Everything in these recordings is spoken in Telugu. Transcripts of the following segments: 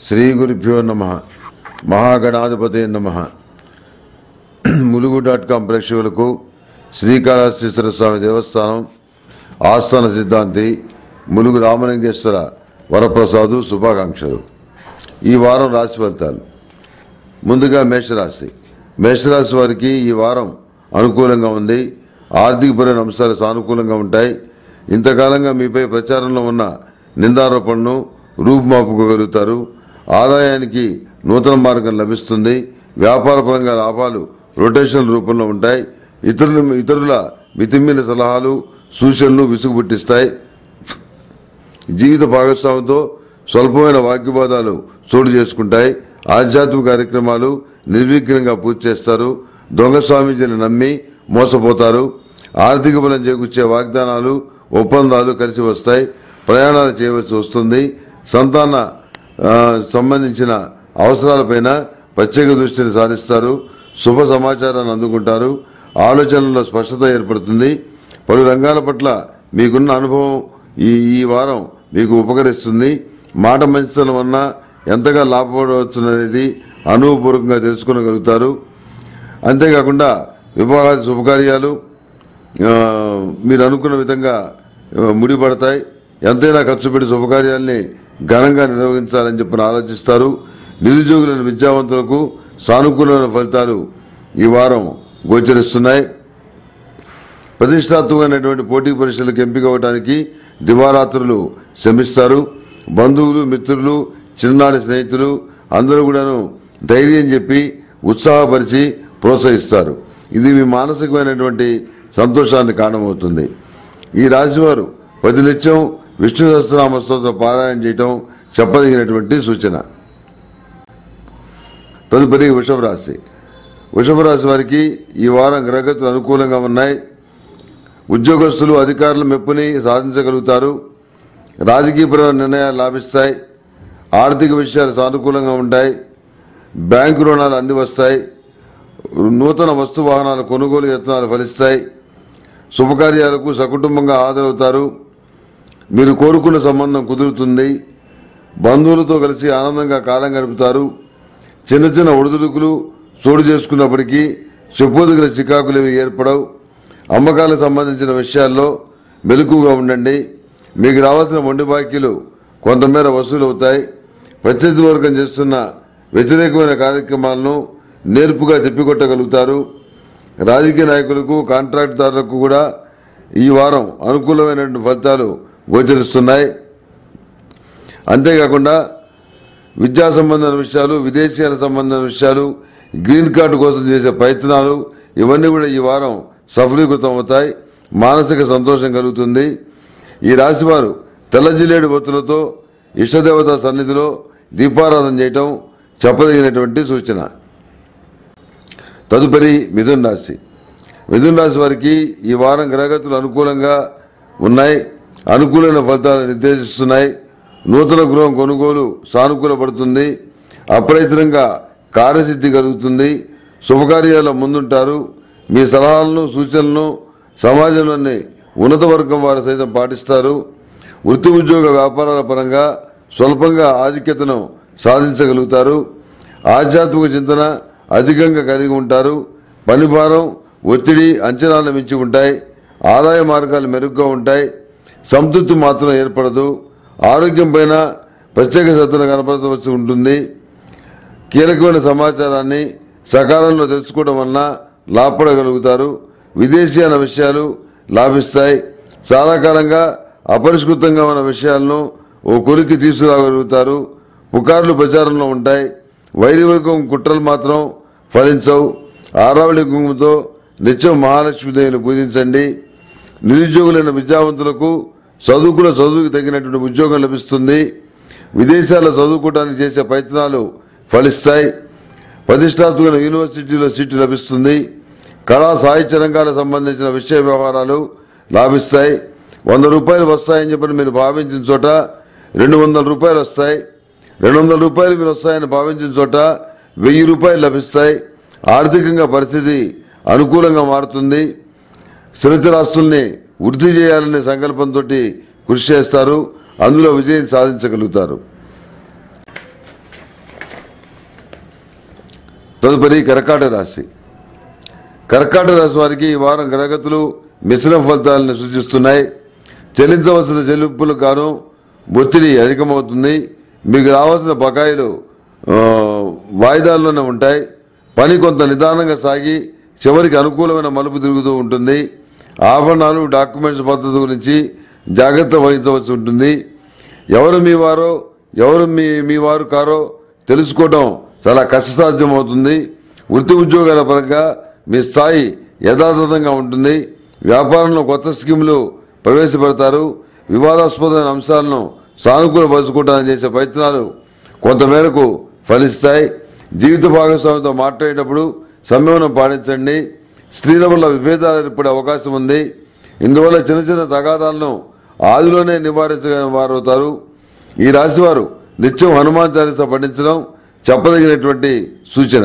శ్రీ గురుభ్యో నమ మహాగణాధిపతి నమ ములుగు డాట్ కాం ప్రేక్షకులకు శ్రీకాళహస్తీశ్వర స్వామి దేవస్థానం ఆస్థాన సిద్ధాంతి ములుగు రామలింగేశ్వర వరప్రసాదు శుభాకాంక్షలు ఈ వారం రాశి ఫలితాలు ముందుగా మేషరాశి మేషరాశి వారికి ఈ వారం అనుకూలంగా ఉంది ఆర్థికపరమైన అంశాలు సానుకూలంగా ఉంటాయి ఇంతకాలంగా మీపై ప్రచారంలో ఉన్న నిందారోపణను రూపుమాపుకోగలుగుతారు ఆదాయానికి నూతన మార్గం లభిస్తుంది వ్యాపారపరంగా లాభాలు రొటేషన్ రూపంలో ఉంటాయి ఇతరుల ఇతరుల మితిమీన సలహాలు సూచనలు విసుగు పుట్టిస్తాయి జీవిత భాగస్వామితో స్వల్పమైన వాగ్వివాదాలు చోటు చేసుకుంటాయి ఆధ్యాత్మిక కార్యక్రమాలు నిర్విఘ్నంగా పూర్తి చేస్తారు దొంగ స్వామీజీని నమ్మి మోసపోతారు ఆర్థిక బలం చేకూర్చే వాగ్దానాలు ఒప్పందాలు కలిసి వస్తాయి ప్రయాణాలు చేయవలసి వస్తుంది సంతాన ఆ, సంబంధించిన అవసరాలపైన ప్రత్యేక దృష్టిని సారిస్తారు శుభ సమాచారాన్ని అందుకుంటారు ఆలోచనల్లో స్పష్టత ఏర్పడుతుంది పలు రంగాల పట్ల మీకున్న అనుభవం ఈ ఈ వారం మీకు ఉపకరిస్తుంది మాట మంచితనం వలన ఎంతగా లాభపడవచ్చుననేది అనుభవపూర్వకంగా తెలుసుకోగలుగుతారు అంతేకాకుండా వివాహాది శుభకార్యాలు ఆ, మీరు అనుకున్న విధంగా ఆ, ముడిపడతాయి ఎంతైనా ఖర్చు పెట్టి శుభకార్యాల్ని ఘనంగా నిర్వహించాలని చెప్పి ఆలోచిస్తారు నిరుద్యోగులైన విద్యావంతులకు సానుకూలమైన ఫలితాలు ఈ వారం గోచరిస్తున్నాయి ప్రతిష్టాత్మకమైనటువంటి పోటీ పరీక్షలకు ఎంపిక అవ్వడానికి దివారాత్రులు శ్రమిస్తారు బంధువులు మిత్రులు చిన్ననాటి స్నేహితులు అందరూ కూడాను ధైర్యం చెప్పి ఉత్సాహపరిచి ప్రోత్సహిస్తారు ఇది మీ మానసికమైనటువంటి సంతోషాన్ని కారణమవుతుంది ఈ రాశివారు ప్రతి నిత్యం విష్ణు సహస్రనామ స్తోత్ర పారాయణ చేయటం చెప్పదగినటువంటి సూచన తదుపరి వృషభ రాశి వృషభ రాశి వారికి ఈ వారం గ్రహగతులు అనుకూలంగా ఉన్నాయి ఉద్యోగస్తులు అధికారుల మెప్పుని సాధించగలుగుతారు రాజకీయపరమైన నిర్ణయాలు లాభిస్తాయి ఆర్థిక విషయాలు సానుకూలంగా ఉంటాయి బ్యాంకు రుణాలు అంది వస్తాయి నూతన వస్తు వాహనాల కొనుగోలు యత్నాలు ఫలిస్తాయి శుభకార్యాలకు సకుటుంబంగా హాజరవుతారు మీరు కోరుకున్న సంబంధం కుదురుతుంది బంధువులతో కలిసి ఆనందంగా కాలం గడుపుతారు చిన్న చిన్న ఒడిదుడుకులు చోటు చేసుకున్నప్పటికీ చెప్పుదగిన చికాకులు ఏర్పడవు అమ్మకాలకు సంబంధించిన విషయాల్లో మెలకుగా ఉండండి మీకు రావాల్సిన మొండి బాకీలు కొంతమేర వసూలు అవుతాయి ప్రత్యర్థి వర్గం చేస్తున్న వ్యతిరేకమైన కార్యక్రమాలను నేర్పుగా తిప్పికొట్టగలుగుతారు రాజకీయ నాయకులకు కాంట్రాక్టుదారులకు కూడా ఈ వారం అనుకూలమైనటువంటి ఫలితాలు గోచరిస్తున్నాయి అంతేకాకుండా విద్యా సంబంధమైన విషయాలు విదేశీయాల సంబంధమైన విషయాలు గ్రీన్ కార్డు కోసం చేసే ప్రయత్నాలు ఇవన్నీ కూడా ఈ వారం సఫలీకృతం అవుతాయి మానసిక సంతోషం కలుగుతుంది ఈ రాశివారు తెల్ల జిల్లేడు ఒత్తులతో ఇష్టదేవత సన్నిధిలో దీపారాధన చేయటం చెప్పదగినటువంటి సూచన తదుపరి మిథున్ రాశి మిథున్ రాశి వారికి ఈ వారం గ్రహగతులు అనుకూలంగా ఉన్నాయి అనుకూలమైన ఫలితాలు నిర్దేశిస్తున్నాయి నూతన గృహం కొనుగోలు సానుకూలపడుతుంది అప్రయత్నంగా కార్యసిద్ధి కలుగుతుంది శుభకార్యాల్లో ముందుంటారు మీ సలహాలను సూచనలను సమాజంలోని ఉన్నత వర్గం వారు సైతం పాటిస్తారు వృత్తి ఉద్యోగ వ్యాపారాల పరంగా స్వల్పంగా ఆధిక్యతను సాధించగలుగుతారు ఆధ్యాత్మిక చింతన అధికంగా కలిగి ఉంటారు పని భారం ఒత్తిడి అంచనాలను మించి ఉంటాయి ఆదాయ మార్గాలు మెరుగ్గా ఉంటాయి సంతృప్తి మాత్రం ఏర్పడదు ఆరోగ్యం పైన ప్రత్యేక శ్రద్ధను కనపరచవలసి ఉంటుంది కీలకమైన సమాచారాన్ని సకాలంలో తెలుసుకోవడం వలన లాభపడగలుగుతారు విదేశీయాన విషయాలు లాభిస్తాయి చాలా కాలంగా అపరిష్కృతంగా ఉన్న విషయాలను ఓ కొలికి తీసుకురాగలుగుతారు పుకార్లు ప్రచారంలో ఉంటాయి వైరివర్గం కుట్రలు మాత్రం ఫలించవు ఆరావళి కుంకుమతో నిత్యం మహాలక్ష్మీదేవిని పూజించండి నిరుద్యోగులైన విద్యావంతులకు చదువుకున్న చదువుకి తగినటువంటి ఉద్యోగం లభిస్తుంది విదేశాల్లో చదువుకోవడానికి చేసే ప్రయత్నాలు ఫలిస్తాయి ప్రతిష్టాత్మక యూనివర్సిటీలో సీటు లభిస్తుంది కళా సాహిత్య రంగాలకు సంబంధించిన విషయ వ్యవహారాలు లాభిస్తాయి వంద రూపాయలు వస్తాయని చెప్పని మీరు భావించిన చోట రెండు వందల రూపాయలు వస్తాయి రెండు వందల రూపాయలు మీరు వస్తాయని భావించిన చోట వెయ్యి రూపాయలు లభిస్తాయి ఆర్థికంగా పరిస్థితి అనుకూలంగా మారుతుంది స్థిరచరాస్తుల్ని వృద్ధి చేయాలనే సంకల్పంతో కృషి చేస్తారు అందులో విజయం సాధించగలుగుతారు తదుపరి కర్కాట రాశి కర్కాట రాశి వారికి ఈ వారం గ్రహగతులు మిశ్రమ ఫలితాలను సూచిస్తున్నాయి చెల్లించవలసిన చెల్లింపులకు గాను ఒత్తిడి అధికమవుతుంది మీకు రావాల్సిన బకాయిలు ఆ, వాయిదాల్లోనే ఉంటాయి పని కొంత నిదానంగా సాగి చివరికి అనుకూలమైన మలుపు తిరుగుతూ ఉంటుంది ఆభరణాలు డాక్యుమెంట్స్ పద్ధతి గురించి జాగ్రత్త వహించవలసి ఉంటుంది ఎవరు మీ వారో ఎవరు మీ మీ వారు కారో తెలుసుకోవడం చాలా కష్టసాధ్యం అవుతుంది వృత్తి ఉద్యోగాల పరంగా మీ స్థాయి యథాతథంగా ఉంటుంది వ్యాపారంలో కొత్త స్కీములు ప్రవేశపెడతారు వివాదాస్పదమైన అంశాలను సానుకూలపరుచుకోవడానికి చేసే ప్రయత్నాలు కొంతమేరకు ఫలిస్తాయి జీవిత భాగస్వామితో మాట్లాడేటప్పుడు సంయమనం పాటించండి స్త్రీల వల్ల విభేదాలు ఏర్పడే అవకాశం ఉంది ఇందువల్ల చిన్న చిన్న తగాదాలను ఆదిలోనే నివారించగలిగిన వారు అవుతారు ఈ రాశివారు నిత్యం హనుమాన్ చాలీస పఠించడం చెప్పదగినటువంటి సూచన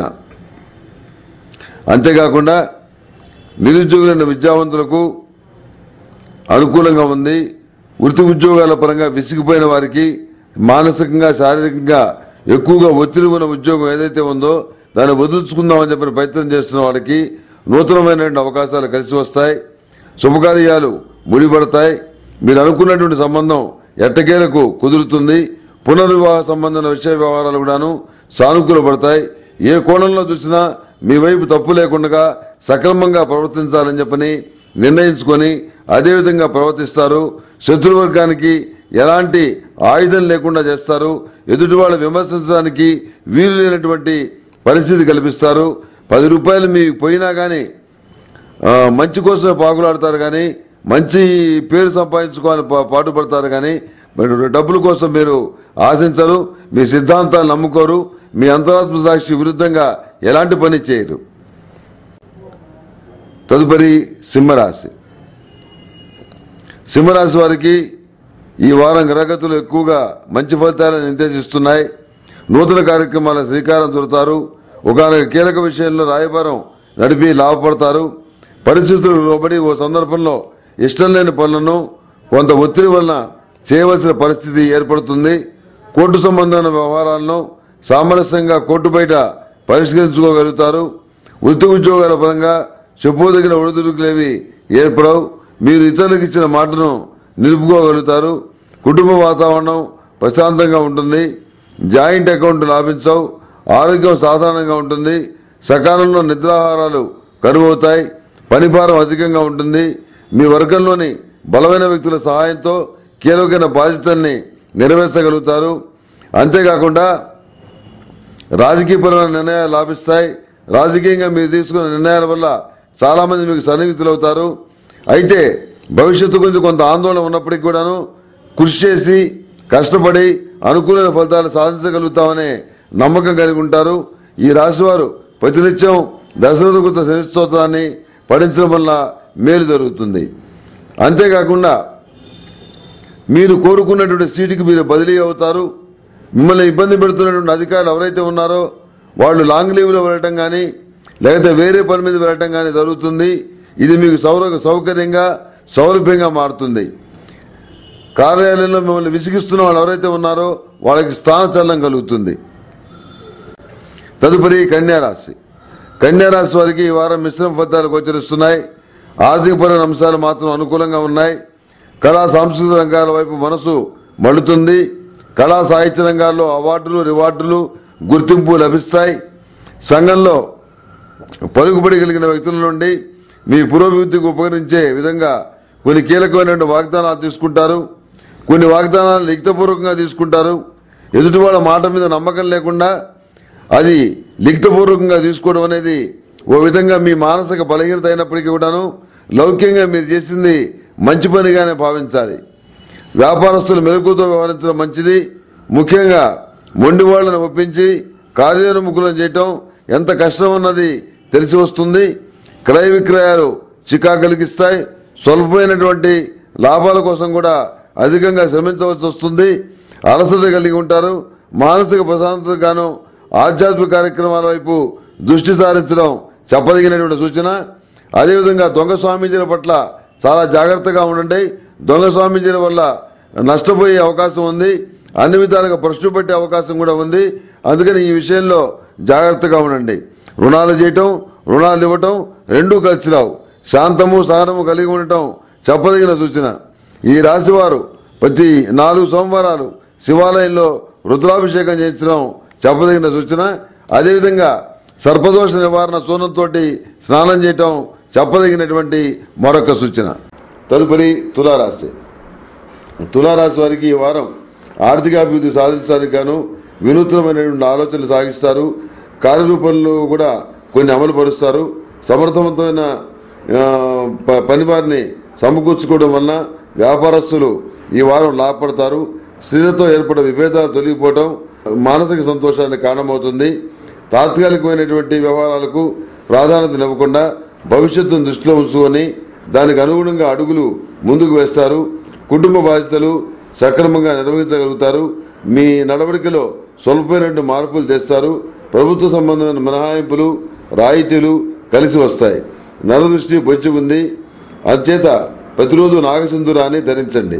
అంతేకాకుండా నిరుద్యోగులైన విద్యావంతులకు అనుకూలంగా ఉంది వృత్తి ఉద్యోగాల పరంగా విసిగిపోయిన వారికి మానసికంగా శారీరకంగా ఎక్కువగా ఒత్తిడి ఉన్న ఉద్యోగం ఏదైతే ఉందో దాన్ని వదులుచుకుందామని చెప్పిన ప్రయత్నం చేస్తున్న వాళ్ళకి నూతనమైనటువంటి అవకాశాలు కలిసి వస్తాయి శుభకార్యాలు ముడిపడతాయి మీరు అనుకున్నటువంటి సంబంధం ఎట్టకేలకు కుదురుతుంది పునర్వివాహ సంబంధమైన విషయ వ్యవహారాలు కూడాను సానుకూలపడతాయి ఏ కోణంలో చూసినా మీ వైపు తప్పు లేకుండా సక్రమంగా ప్రవర్తించాలని చెప్పని నిర్ణయించుకొని అదేవిధంగా ప్రవర్తిస్తారు శత్రువర్గానికి ఎలాంటి ఆయుధం లేకుండా చేస్తారు ఎదుటి వాళ్ళు విమర్శించడానికి వీలు లేనటువంటి పరిస్థితి కల్పిస్తారు పది రూపాయలు మీకు పోయినా కానీ ఆ, మంచి కోసమే పాకులాడతారు కానీ మంచి పేరు సంపాదించుకోవాలని పా- పాటుపడతారు కానీ మరి డబ్బుల కోసం మీరు ఆశించరు మీ సిద్ధాంతాలు నమ్ముకోరు మీ అంతరాత్మ సాక్షి విరుద్ధంగా ఎలాంటి పని చేయరు తదుపరి సింహరాశి సింహరాశి వారికి ఈ వారం గ్రహగతులు ఎక్కువగా మంచి ఫలితాలను నిర్దేశిస్తున్నాయి నూతన కార్యక్రమాల శ్రీకారం చుడతారు ఒకనొక కీలక విషయంలో రాయబారం నడిపి లాభపడతారు పరిస్థితులకు లోబడి ఓ సందర్భంలో ఇష్టం లేని పనులను కొంత ఒత్తిడి వలన చేయవలసిన పరిస్థితి ఏర్పడుతుంది కోర్టు సంబంధమైన వ్యవహారాలను సామరస్యంగా కోర్టు బయట పరిష్కరించుకోగలుగుతారు వృత్తి ఉద్యోగాల పరంగా చెప్పుదగిన ఒడిదుడుకులేవి ఏర్పడవు మీరు ఇతరులకు ఇచ్చిన మాటను నిలుపుకోగలుగుతారు కుటుంబ వాతావరణం ప్రశాంతంగా ఉంటుంది జాయింట్ అకౌంట్ లాభించవు ఆరోగ్యం సాధారణంగా ఉంటుంది సకాలంలో నిద్రాహారాలు కరువవుతాయి పనిభారం అధికంగా ఉంటుంది మీ వర్గంలోని బలమైన వ్యక్తుల సహాయంతో కీలకమైన బాధ్యతల్ని నెరవేర్చగలుగుతారు అంతేకాకుండా రాజకీయపరమైన నిర్ణయాలు లాభిస్తాయి రాజకీయంగా మీరు తీసుకున్న నిర్ణయాల వల్ల చాలా మంది మీకు సన్నిహితులు అవుతారు అయితే భవిష్యత్తు గురించి కొంత ఆందోళన ఉన్నప్పటికీ కూడాను కృషి చేసి కష్టపడి అనుకూలమైన ఫలితాలు సాధించగలుగుతామనే నమ్మకం కలిగి ఉంటారు ఈ రాశివారు ప్రతినిత్యం దశరథకృత శనిస్తోత్రాన్ని పఠించడం వల్ల మేలు జరుగుతుంది అంతేకాకుండా మీరు కోరుకున్నటువంటి సీటుకి మీరు బదిలీ అవుతారు మిమ్మల్ని ఇబ్బంది పెడుతున్నటువంటి అధికారులు ఎవరైతే ఉన్నారో వాళ్ళు లాంగ్ లీవ్లో వెళ్ళటం కానీ లేకపోతే వేరే పని మీద వెళ్ళటం కానీ జరుగుతుంది ఇది మీకు సౌర సౌకర్యంగా సౌలభ్యంగా మారుతుంది కార్యాలయంలో మిమ్మల్ని విసిగిస్తున్న వాళ్ళు ఎవరైతే ఉన్నారో వాళ్ళకి స్థానచలనం కలుగుతుంది తదుపరి కన్యారాశి కన్యారాశి వారికి ఈ వారం మిశ్రమ ఫలితాలు గోచరిస్తున్నాయి ఆర్థికపరమైన అంశాలు మాత్రం అనుకూలంగా ఉన్నాయి కళా సాంస్కృతిక రంగాల వైపు మనసు మళ్ళుతుంది కళా సాహిత్య రంగాల్లో అవార్డులు రివార్డులు గుర్తింపు లభిస్తాయి సంఘంలో పలుకుబడి కలిగిన వ్యక్తుల నుండి మీ పురోభివృద్ధికి ఉపకరించే విధంగా కొన్ని కీలకమైనటువంటి వాగ్దానాలు తీసుకుంటారు కొన్ని వాగ్దానాలు లిఖితపూర్వకంగా తీసుకుంటారు ఎదుటి వాళ్ళ మాట మీద నమ్మకం లేకుండా అది లిఖితపూర్వకంగా తీసుకోవడం అనేది ఓ విధంగా మీ మానసిక బలహీనత అయినప్పటికీ కూడాను లౌక్యంగా మీరు చేసింది మంచి పనిగానే భావించాలి వ్యాపారస్తులు మెలకుతో వ్యవహరించడం మంచిది ముఖ్యంగా మొండి వాళ్ళని ఒప్పించి కార్యోన్ముఖులను చేయటం ఎంత కష్టం అన్నది తెలిసి వస్తుంది క్రయ విక్రయాలు చికా కలిగిస్తాయి స్వల్పమైనటువంటి లాభాల కోసం కూడా అధికంగా శ్రమించవలసి వస్తుంది అలసట కలిగి ఉంటారు మానసిక ప్రశాంతతగాను ఆధ్యాత్మిక కార్యక్రమాల వైపు దృష్టి సారించడం చెప్పదగినటువంటి సూచన అదేవిధంగా దొంగ స్వామీజీల పట్ల చాలా జాగ్రత్తగా ఉండండి దొంగ స్వామీజీల వల్ల నష్టపోయే అవకాశం ఉంది అన్ని విధాలుగా ప్రశ్న పెట్టే అవకాశం కూడా ఉంది అందుకని ఈ విషయంలో జాగ్రత్తగా ఉండండి రుణాలు చేయటం రుణాలు ఇవ్వటం రెండూ కలిసి రావు శాంతము సహనము కలిగి ఉండటం చెప్పదగిన సూచన ఈ రాశి వారు ప్రతి నాలుగు సోమవారాలు శివాలయంలో రుద్రాభిషేకం చేయించడం చెప్పదగిన సూచన అదేవిధంగా సర్పదోష నివారణ చూర్ణంతో స్నానం చేయటం చెప్పదగినటువంటి మరొక సూచన తదుపరి తులారాశి తులారాశి వారికి ఈ వారం ఆర్థికాభివృద్ధి సాధించడానికి గాను వినూత్నమైనటువంటి ఆలోచనలు సాగిస్తారు కార్యరూపంలో కూడా కొన్ని అమలు పరుస్తారు సమర్థవంతమైన ఆ, ప- పని వారిని సమకూర్చుకోవడం వలన వ్యాపారస్తులు ఈ వారం లాభపడతారు స్త్రీలతో ఏర్పడే విభేదాలు తొలగిపోవటం మానసిక సంతోషానికి కారణమవుతుంది తాత్కాలికమైనటువంటి వ్యవహారాలకు ప్రాధాన్యత ఇవ్వకుండా భవిష్యత్తును దృష్టిలో ఉంచుకొని దానికి అనుగుణంగా అడుగులు ముందుకు వేస్తారు కుటుంబ బాధ్యతలు సక్రమంగా నిర్వహించగలుగుతారు మీ నడవడికలో స్వల్పమైనటువంటి మార్పులు తెస్తారు ప్రభుత్వ సంబంధమైన మినహాయింపులు రాయితీలు కలిసి వస్తాయి నరదృష్టి పొంచి ఉంది అందుచేత ప్రతిరోజు నాగసింధురాన్ని ధరించండి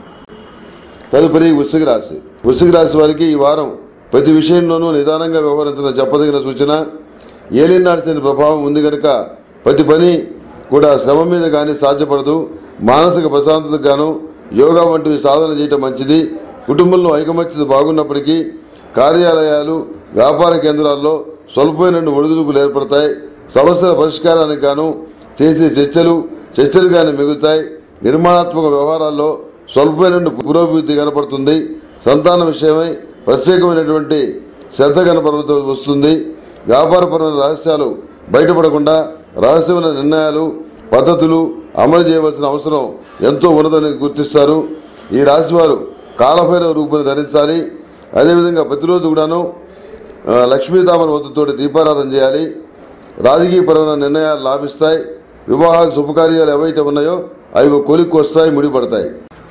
తదుపరి వృశ్చిక రాశి వృశ్చిక రాశి వారికి ఈ వారం ప్రతి విషయంలోనూ నిదానంగా వ్యవహరించడం చెప్పదగిన సూచన ఏలినాడిసిన ప్రభావం ఉంది కనుక ప్రతి పని కూడా శ్రమ మీద కానీ సాధ్యపడదు మానసిక ప్రశాంతతకు గాను యోగా వంటివి సాధన చేయటం మంచిది కుటుంబంలో ఐకమత్యత బాగున్నప్పటికీ కార్యాలయాలు వ్యాపార కేంద్రాల్లో స్వల్పమైన ఒడిదుడుకులు ఏర్పడతాయి సమస్యల పరిష్కారానికి గాను చేసే చర్చలు చర్చలు కానీ మిగులుతాయి నిర్మాణాత్మక వ్యవహారాల్లో స్వల్పమైన పురోభివృద్ధి కనపడుతుంది సంతాన విషయమై ప్రత్యేకమైనటువంటి శ్రద్ధ కనపడుతూ వస్తుంది వ్యాపారపరమైన రహస్యాలు బయటపడకుండా రహస్యమైన నిర్ణయాలు పద్ధతులు అమలు చేయవలసిన అవసరం ఎంతో ఉన్నదని గుర్తిస్తారు ఈ రాశివారు కాలభైరవ రూపుని ధరించాలి అదేవిధంగా ప్రతిరోజు కూడాను ఆ, లక్ష్మీతామర వద్దుతోటి దీపారాధన చేయాలి రాజకీయపరమైన నిర్ణయాలు లాభిస్తాయి వివాహాలు శుభకార్యాలు ఏవైతే ఉన్నాయో అవి కొలిక్కి వస్తాయి ముడిపడతాయి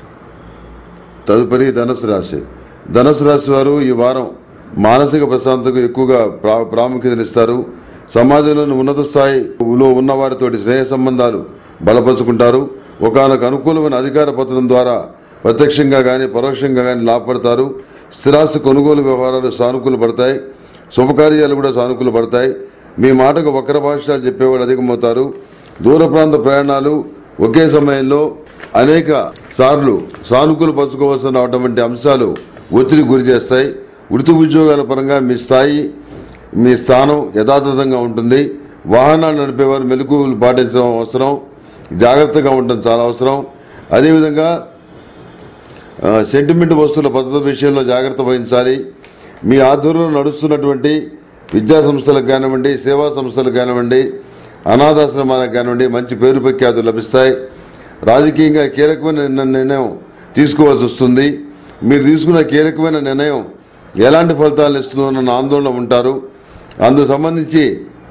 తదుపరి ధనుసు రాశి ధనుసు రాశి వారు ఈ వారం మానసిక ప్రశాంతకు ఎక్కువగా ప్రా ప్రాముఖ్యతనిస్తారు సమాజంలోని ఉన్నత స్థాయిలో ఉన్నవారితోటి స్నేహ సంబంధాలు బలపరుచుకుంటారు ఒకనొక అనుకూలమైన అధికార పత్రం ద్వారా ప్రత్యక్షంగా కానీ పరోక్షంగా కానీ లాభపడతారు స్థిరాస్తి కొనుగోలు వ్యవహారాలు సానుకూల పడతాయి శుభకార్యాలు కూడా సానుకూల పడతాయి మీ మాటకు వక్ర భాషలు చెప్పేవాడు అధికమవుతారు దూర ప్రాంత ప్రయాణాలు ఒకే సమయంలో అనేక సార్లు సానుకూల పరచుకోవాల్సిన అటువంటి అంశాలు ఒత్తిడి గురి చేస్తాయి వృత్తి ఉద్యోగాల పరంగా మీ స్థాయి మీ స్థానం యథాతథంగా ఉంటుంది వాహనాలు నడిపేవారు మెలకువలు పాటించడం అవసరం జాగ్రత్తగా ఉండడం చాలా అవసరం అదేవిధంగా ఆ, సెంటిమెంట్ వస్తువుల భద్రత విషయంలో జాగ్రత్త వహించాలి మీ ఆధ్వర్యంలో నడుస్తున్నటువంటి విద్యా సంస్థలకు కానివ్వండి సేవా సంస్థలకు కానివ్వండి అనాథాశ్రమాలకు కానివ్వండి మంచి పేరు ప్రఖ్యాతులు లభిస్తాయి రాజకీయంగా కీలకమైన నిర్ణ- నిర్ణయం తీసుకోవాల్సి వస్తుంది మీరు తీసుకున్న కీలకమైన నిర్ణయం ఎలాంటి ఫలితాలు ఇస్తుందోనన్న ఆందోళన ఉంటారు అందుకు సంబంధించి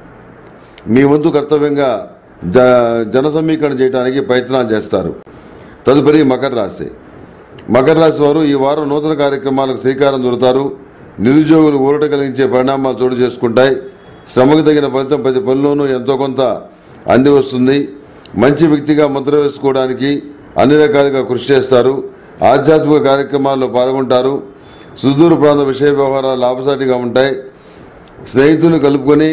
మీ వంతు కర్తవ్యంగా జ జన సమీకరణ చేయడానికి ప్రయత్నాలు చేస్తారు తదుపరి మకర రాశి మకర రాశి వారు ఈ వారం నూతన కార్యక్రమాలకు శ్రీకారం చుడతారు నిరుద్యోగులు ఊరట కలిగించే పరిణామాలు చోటు చేసుకుంటాయి శ్రమకు తగిన ఫలితం ప్రతి పనిలోనూ ఎంతో కొంత అంది వస్తుంది మంచి వ్యక్తిగా ముద్ర వేసుకోవడానికి అన్ని రకాలుగా కృషి చేస్తారు ఆధ్యాత్మిక కార్యక్రమాల్లో పాల్గొంటారు సుదూర ప్రాంత విషయ వ్యవహారాలు లాభసాటిగా ఉంటాయి స్నేహితులు కలుపుకొని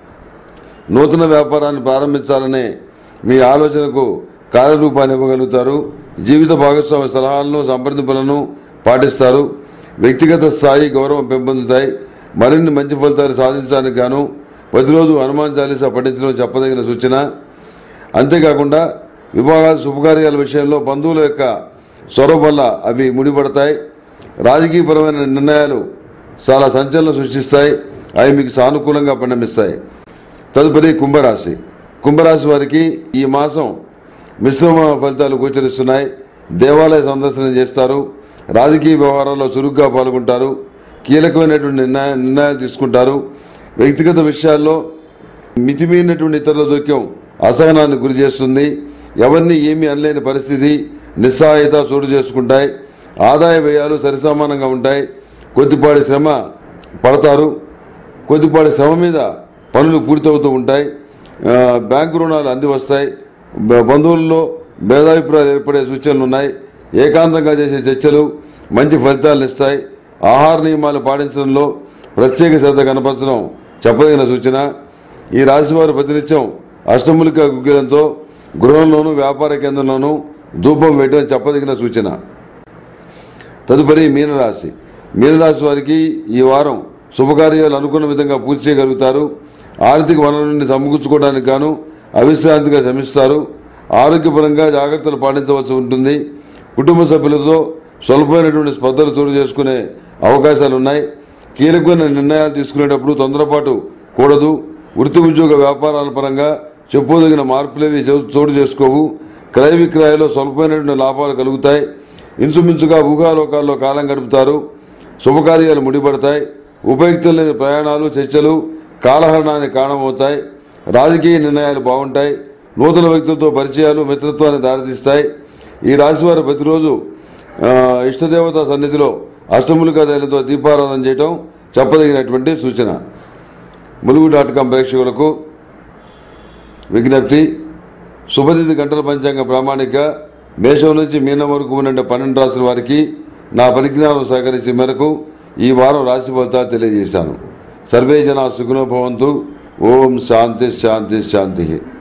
నూతన వ్యాపారాన్ని ప్రారంభించాలనే మీ ఆలోచనకు కార్యరూపాన్ని ఇవ్వగలుగుతారు జీవిత భాగస్వామి సలహాలను సంప్రదింపులను పాటిస్తారు వ్యక్తిగత స్థాయి గౌరవం పెంపొందుతాయి మరిన్ని మంచి ఫలితాలు సాధించడానికి గాను ప్రతిరోజు హనుమాన్ చాలీసా పఠించడం చెప్పదగిన సూచన అంతేకాకుండా వివాహాలు శుభకార్యాల విషయంలో బంధువుల యొక్క చొరవ వల్ల అవి ముడిపడతాయి రాజకీయపరమైన నిర్ణయాలు చాలా సంచలనం సృష్టిస్తాయి అవి మీకు సానుకూలంగా పరిణమిస్తాయి తదుపరి కుంభరాశి కుంభరాశి వారికి ఈ మాసం మిశ్రమ ఫలితాలు గోచరిస్తున్నాయి దేవాలయ సందర్శన చేస్తారు రాజకీయ వ్యవహారాల్లో చురుగ్గా పాల్గొంటారు కీలకమైనటువంటి నిర్ణయ నిర్ణయాలు తీసుకుంటారు వ్యక్తిగత విషయాల్లో మితిమీరినటువంటి ఇతరుల జోక్యం అసహనాన్ని గురి చేస్తుంది ఎవరిని ఏమీ అనలేని పరిస్థితి నిస్సహాయత చోటు చేసుకుంటాయి ఆదాయ వ్యయాలు సరిసమానంగా ఉంటాయి కొద్దిపాటి శ్రమ పడతారు కొద్దిపాటి శ్రమ మీద పనులు పూర్తవుతూ ఉంటాయి ఆ, బ్యాంకు రుణాలు అంది వస్తాయి బ- బంధువుల్లో భేదాభిప్రాయాలు ఏర్పడే సూచనలు ఉన్నాయి ఏకాంతంగా చేసే చర్చలు మంచి ఫలితాలను ఇస్తాయి ఆహార నియమాలు పాటించడంలో ప్రత్యేక శ్రద్ధ కనపరచడం చెప్పదగిన సూచన ఈ రాశి వారు ప్రతినిత్యం అష్టములిక గుగ్గిలంతో గృహంలోనూ వ్యాపార కేంద్రంలోనూ ధూపం వేయడం చెప్పదగిన సూచన తదుపరి మీనరాశి మీనరాశి వారికి ఈ వారం శుభకార్యాలు అనుకున్న విధంగా పూర్తి చేయగలుగుతారు ఆర్థిక వనరుల నుండి సమకూర్చుకోవడానికి గాను అవిశ్రాంతిగా శ్రమిస్తారు ఆరోగ్యపరంగా జాగ్రత్తలు పాటించవలసి ఉంటుంది కుటుంబ సభ్యులతో స్వల్పమైనటువంటి స్పర్ధలు చోటు చేసుకునే అవకాశాలు ఉన్నాయి కీలకమైన నిర్ణయాలు తీసుకునేటప్పుడు తొందరపాటు కూడదు వృత్తి ఉద్యోగ వ్యాపారాల పరంగా చెప్పుదగిన మార్పులేవి చో- చోటు చేసుకోవు క్రయ విక్రయాల్లో స్వల్పమైనటువంటి లాభాలు కలుగుతాయి ఇన్సుమించుగా ఊహాలోకాల్లో కాలం గడుపుతారు శుభకార్యాలు ముడిపడతాయి ఉపయుక్తం లేని ప్రయాణాలు చర్చలు కాలహరణానికి కారణమవుతాయి రాజకీయ నిర్ణయాలు బాగుంటాయి నూతన వ్యక్తులతో పరిచయాలు మిత్రత్వాన్ని దారితీస్తాయి ఈ రాశివారు ప్రతిరోజు ఆ, ఇష్టదేవత సన్నిధిలో అష్టములికా తైలంతో దీపారాధన చేయటం చెప్పదగినటువంటి సూచన ములుగు డాట్ కాం ప్రేక్షకులకు విజ్ఞప్తి శుభతిథి గంటల పంచాంగ ప్రామాణిక మేషం నుంచి మీనం వరకు ఉన్న పన్నెండు రాసుల వారికి నా పరిజ్ఞానం సహకరించే మేరకు ఈ వారం రాశి ఫలితాలు తెలియజేశాను సర్వే జన సుఖనోభవంతు ఓం శాంతి శాంతి శాంతి